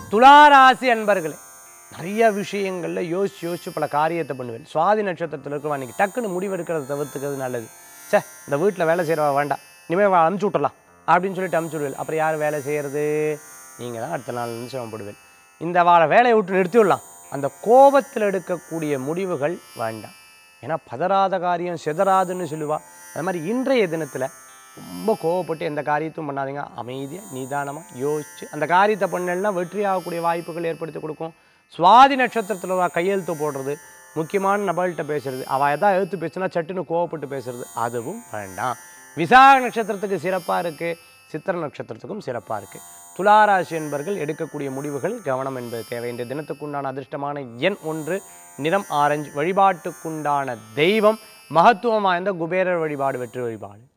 துளாராசி அன்பர்களே நிறைய விஷயங்களில் யோசிச்சு யோசிச்சு பல காரியத்தை பண்ணுவேன் சுவாதி நட்சத்திரத்தில் இருக்கிறவா அன்றைக்கி டக்குன்னு முடிவெடுக்கிறத தவிர்த்துக்கிறது நல்லது ச்சே இந்த வீட்டில் வேலை செய்கிறவா வேண்டாம் இனிமேல் அமுச்சு விட்டுறலாம் அப்படின்னு சொல்லிட்டு அமுச்சு விடுவேன் அப்புறம் யார் வேலை செய்கிறது நீங்கள் தான் அடுத்த நாள் நிமிஷம் சிரமப்படுவேன் இந்த வார வேலையை விட்டு நிறுத்தி விடலாம் அந்த கோபத்தில் எடுக்கக்கூடிய முடிவுகள் வேண்டாம் ஏன்னா பதறாத காரியம் சிதறாதுன்னு சொல்லுவா அது மாதிரி இன்றைய தினத்தில் ரொம்ப கோவப்பட்டு எந்த காரியத்தையும் பண்ணாதீங்க அமைதியாக நிதானமாக யோசிச்சு அந்த காரியத்தை பண்ணலைன்னா வெற்றி ஆகக்கூடிய வாய்ப்புகள் ஏற்படுத்தி கொடுக்கும் சுவாதி நட்சத்திரத்தில் வா கையெழுத்து போடுறது முக்கியமான நபர்கள்ட்ட பேசுறது அவள் எதாவது எழுத்து பேசுனா சட்டுன்னு கோவப்பட்டு பேசுறது அதுவும் வேண்டாம் விசாக நட்சத்திரத்துக்கு சிறப்பாக இருக்குது சித்திர நட்சத்திரத்துக்கும் சிறப்பாக இருக்குது துளாராசி என்பர்கள் எடுக்கக்கூடிய முடிவுகள் கவனம் என்பது தேவை இந்த தினத்துக்குண்டான அதிர்ஷ்டமான எண் ஒன்று நிறம் ஆரஞ்சு வழிபாட்டுக்குண்டான தெய்வம் மகத்துவம் வாய்ந்த குபேரர் வழிபாடு வெற்றி வழிபாடு